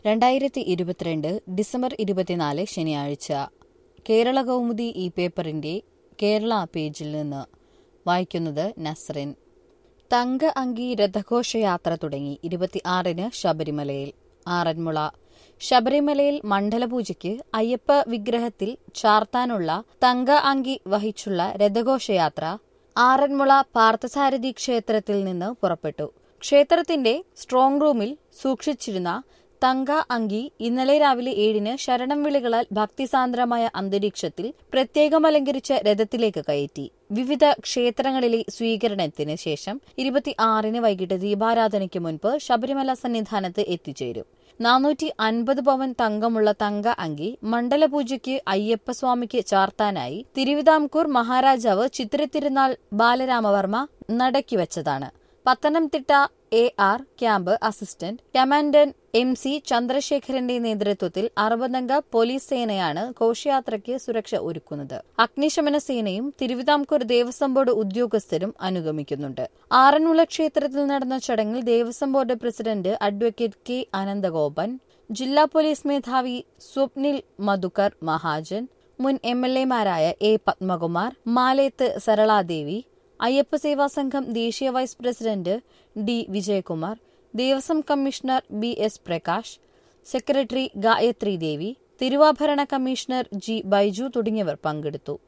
രണ്ടായിരത്തി ഇരുപത്തിരണ്ട് ഡിസംബർ ഇരുപത്തിനാല് ശനിയാഴ്ച കേരള കൗമുദി ഈ പേപ്പറിന്റെ കേരള പേജിൽ നിന്ന് വായിക്കുന്നത് നസ്റിൻ തങ്ക അങ്കി രഥഘോഷയാത്ര തുടങ്ങി ഇരുപത്തിയാറിന് ശബരിമലയിൽ ആറന്മുള ശബരിമലയിൽ മണ്ഡലപൂജയ്ക്ക് അയ്യപ്പ വിഗ്രഹത്തിൽ ചാർത്താനുള്ള തങ്ക അങ്കി വഹിച്ചുള്ള രഥഘോഷയാത്ര ആറന്മുള പാർത്ഥസാരഥി ക്ഷേത്രത്തിൽ നിന്ന് പുറപ്പെട്ടു ക്ഷേത്രത്തിന്റെ സ്ട്രോങ് റൂമിൽ സൂക്ഷിച്ചിരുന്ന തങ്ക അങ്കി ഇന്നലെ രാവിലെ ഏഴിന് ശരണം വിളികളാൽ ഭക്തിസാന്ദ്രമായ അന്തരീക്ഷത്തിൽ പ്രത്യേകം അലങ്കരിച്ച രഥത്തിലേക്ക് കയറ്റി വിവിധ ക്ഷേത്രങ്ങളിലെ സ്വീകരണത്തിന് ശേഷം ഇരുപത്തിയാറിന് വൈകിട്ട് ദീപാരാധനയ്ക്ക് മുൻപ് ശബരിമല സന്നിധാനത്ത് എത്തിച്ചേരും നാനൂറ്റി അൻപത് പവൻ തങ്കമുള്ള തങ്ക അങ്കി മണ്ഡലപൂജയ്ക്ക് അയ്യപ്പസ്വാമിക്ക് ചാർത്താനായി തിരുവിതാംകൂർ മഹാരാജാവ് ചിത്രത്തിരുനാൾ ബാലരാമവർമ്മ നടക്കിവച്ചതാണ് Pathanamthitta A R camp assistant commandant M C ചന്ദ്രശേഖരന്റെ നേതൃത്വത്തിൽ അറുപതംഗ പോലീസ് സേനയാണ് ഘോഷയാത്രയ്ക്ക് സുരക്ഷ ഒരുക്കുന്നത് അഗ്നിശമന സേനയും തിരുവിതാംകൂർ ദേവസ്വം ബോർഡ് ഉദ്യോഗസ്ഥരും അനുഗമിക്കുന്നുണ്ട് ആറന്മുള ക്ഷേത്രത്തിൽ നടന്ന ചടങ്ങിൽ Devaswom board president advocate K Ananthagopan ജില്ലാ പോലീസ് മേധാവി സ്വപ്നിൽ മധുക്കർ മഹാജൻ മുൻ എം എൽ എമാരായ എ പത്മകുമാർ മാലേത്ത് സരളാദേവി അയ്യപ്പ സേവാ സംഘം ദേശീയ vice president D Vijayakumar Devaswom commissioner B S Prakash secretary Gayathri Devi തിരുവാഭരണ കമ്മീഷണർ ജി ബൈജു തുടങ്ങിയവർ പങ്കെടുത്തു